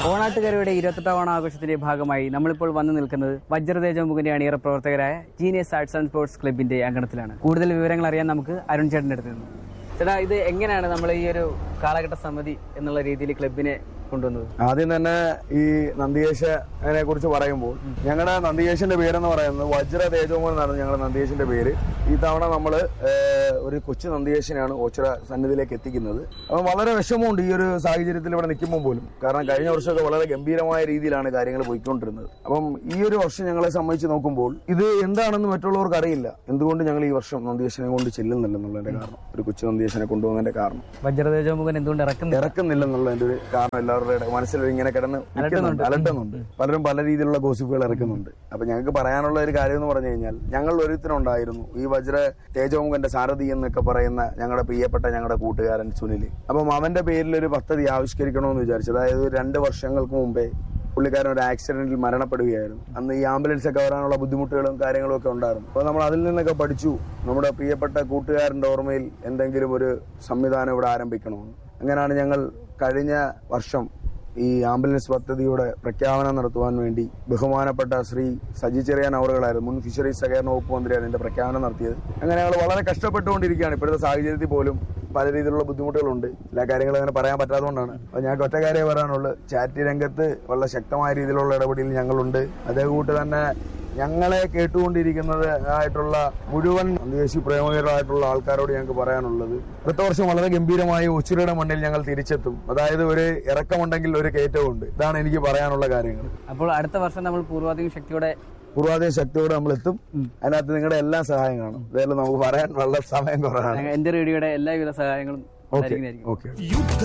ഓണാട്ടുകരയുടെ ഇരുപത്തെട്ടാം ഓണ ആഘോഷത്തിന്റെ ഭാഗമായി നമ്മളിപ്പോൾ വന്നു നിൽക്കുന്നത് വജ്രതേജമുഖന്റെ അണിയറ പ്രവർത്തകരായ ജീനിയസ് ആർട്സ് ആൻഡ് സ്പോർട്സ് ക്ലബിന്റെ അങ്കണത്തിലാണ് കൂടുതൽ വിവരങ്ങൾ അറിയാൻ നമുക്ക് അരുൺ ചേട്ടന്റെ അടുത്ത് നിന്ന് ചേട്ടാ ഇത് എങ്ങനെയാണ് നമ്മൾ ഈ ഒരു കാലഘട്ട സമിതി എന്നുള്ള രീതിയിൽ ക്ലബിനെ കൊണ്ടുവന്നത് ആദ്യം തന്നെ ഈ നന്ദികേശനെ കുറിച്ച് പറയുമ്പോൾ ഞങ്ങളുടെ നന്ദികേശന്റെ പേരെന്ന് പറയുന്നത് വജ്ര തേജോമോൻ എന്നാണ് ഞങ്ങളുടെ നന്ദികേശന്റെ പേര് ഈ തവണ നമ്മൾ ഒരു കൊച്ചു നന്ദികേശനെയാണ് ഓച്ചിറ സന്നിധിയിലേക്ക് എത്തിക്കുന്നത് അപ്പം വളരെ വിഷമമുണ്ട് ഈ ഒരു സാഹചര്യത്തിൽ ഇവിടെ നിൽക്കുമ്പോൾ പോലും കാരണം കഴിഞ്ഞ വർഷമൊക്കെ വളരെ ഗംഭീരമായ രീതിയിലാണ് കാര്യങ്ങൾ പോയിക്കൊണ്ടിരുന്നത് അപ്പം ഈ ഒരു വർഷം ഞങ്ങളെ സംബന്ധിച്ച് നോക്കുമ്പോൾ ഇത് എന്താണെന്ന് മറ്റുള്ളവർക്ക് അറിയില്ല എന്തുകൊണ്ട് ഞങ്ങൾ ഈ വർഷം നന്ദികേശനെ കൊണ്ട് ചെല്ലുന്നില്ലെന്നുള്ളതിന്റെ കാരണം ഒരു കൊച്ചു നന്ദികേശനെ കൊണ്ടുപോകുന്നതിന്റെ കാരണം വജ്രതേജമുഖൻ എന്തുകൊണ്ട് ഇറക്കുന്നത് ഇറക്കുന്നില്ലെന്നുള്ളതിന്റെ ഒരു കാരണം എല്ലാവരുടെ മനസ്സിൽ ഇങ്ങനെ കിടന്ന് നിൽക്കുന്നുണ്ട്, അലട്ടുന്നുണ്ട് പലരും പല രീതിയിലുള്ള ഗോസിപ്പുകൾ ഇറക്കുന്നുണ്ട് അപ്പൊ ഞങ്ങൾക്ക് പറയാനുള്ള ഒരു കാര്യം എന്ന് പറഞ്ഞു കഴിഞ്ഞാൽ ഞങ്ങൾ ഒരുത്തനുണ്ടായിരുന്നു ഈ വജ്ര തേജോമുഖന്റെ സാരഥി എന്നൊക്കെ പറയുന്ന ഞങ്ങളുടെ പ്രിയപ്പെട്ട ഞങ്ങളുടെ കൂട്ടുകാരൻ സുനിൽ അപ്പം അവന്റെ പേരിൽ ഒരു പദ്ധതി ആവിഷ്കരിക്കണമെന്ന് വിചാരിച്ചു അതായത് ഒരു രണ്ട് വർഷങ്ങൾക്ക് മുമ്പേ പുള്ളിക്കാരൻ ഒരു ആക്സിഡന്റിൽ മരണപ്പെടുകയായിരുന്നു അന്ന് ഈ ആംബുലൻസ് ഒക്കെ വരാനുള്ള ബുദ്ധിമുട്ടുകളും കാര്യങ്ങളും ഒക്കെ ഉണ്ടായിരുന്നു അപ്പോൾ നമ്മൾ അതിൽ നിന്നൊക്കെ പഠിച്ചു നമ്മുടെ പ്രിയപ്പെട്ട കൂട്ടുകാരന്റെ ഓർമ്മയിൽ എന്തെങ്കിലും ഒരു സംവിധാനം ഇവിടെ ആരംഭിക്കണമെന്ന് അങ്ങനെയാണ് ഞങ്ങൾ കഴിഞ്ഞ വർഷം ഈ ആംബുലൻസ് പദ്ധതിയുടെ പ്രഖ്യാപനം നടത്തുവാൻ വേണ്ടി ബഹുമാനപ്പെട്ട ശ്രീ സജി ചെറിയാൻ അവറുകളായിരുന്നു മുൻ ഫിഷറീസ് സഹകരണ വകുപ്പ് മന്ത്രിയാണ് ഇതിന്റെ പ്രഖ്യാപനം നടത്തിയത് അങ്ങനെ ഞങ്ങൾ വളരെ കഷ്ടപ്പെട്ടുകൊണ്ടിരിക്കുകയാണ് ഇപ്പോഴത്തെ സാഹചര്യത്തിൽ പോലും പല രീതിയിലുള്ള ബുദ്ധിമുട്ടുകളുണ്ട് എല്ലാ കാര്യങ്ങളും അങ്ങനെ പറയാൻ പറ്റാത്തതുകൊണ്ടാണ് അപ്പോൾ ഞങ്ങൾക്ക് ഒറ്റ കാര്യമേ പറയാനുള്ളൂ ചാരിറ്റി രംഗത്ത് വളരെ ശക്തമായ രീതിയിലുള്ള ഇടപെടലിൽ ഞങ്ങളുണ്ട് അതേ കൂട്ട് തന്നെ ഞങ്ങളെ കേട്ടുകൊണ്ടിരിക്കുന്നത് ആയിട്ടുള്ള മുഴുവൻ ദേശീയ പ്രേമികളായിട്ടുള്ള ആൾക്കാരോട് ഞങ്ങൾക്ക് പറയാനുള്ളത് അടുത്ത വർഷം വളരെ ഗംഭീരമായി ഒച്ചിറയുടെ മണ്ണിൽ ഞങ്ങൾ തിരിച്ചെത്തും അതായത് ഒരു ഇറക്കമുണ്ടെങ്കിൽ ഒരു കയറ്റമുണ്ട് ഇതാണ് എനിക്ക് പറയാനുള്ള കാര്യങ്ങൾ അപ്പോൾ അടുത്ത വർഷം നമ്മൾ പൂർവാധികം ശക്തിയോടെ പൂർവാധിക ശക്തിയോടെ നമ്മൾ എത്തും അതിനകത്ത് നിങ്ങളുടെ എല്ലാ സഹായം കാണും ഇതായാലും നമുക്ക് പറയാൻ വളരെ സമയം കുറവാണ് എന്റെ റേഡിയോയുടെ എല്ലാവിധ സഹായങ്ങളും ഉണ്ടായിരിക്കുന്നതായിരിക്കും ഓക്കെ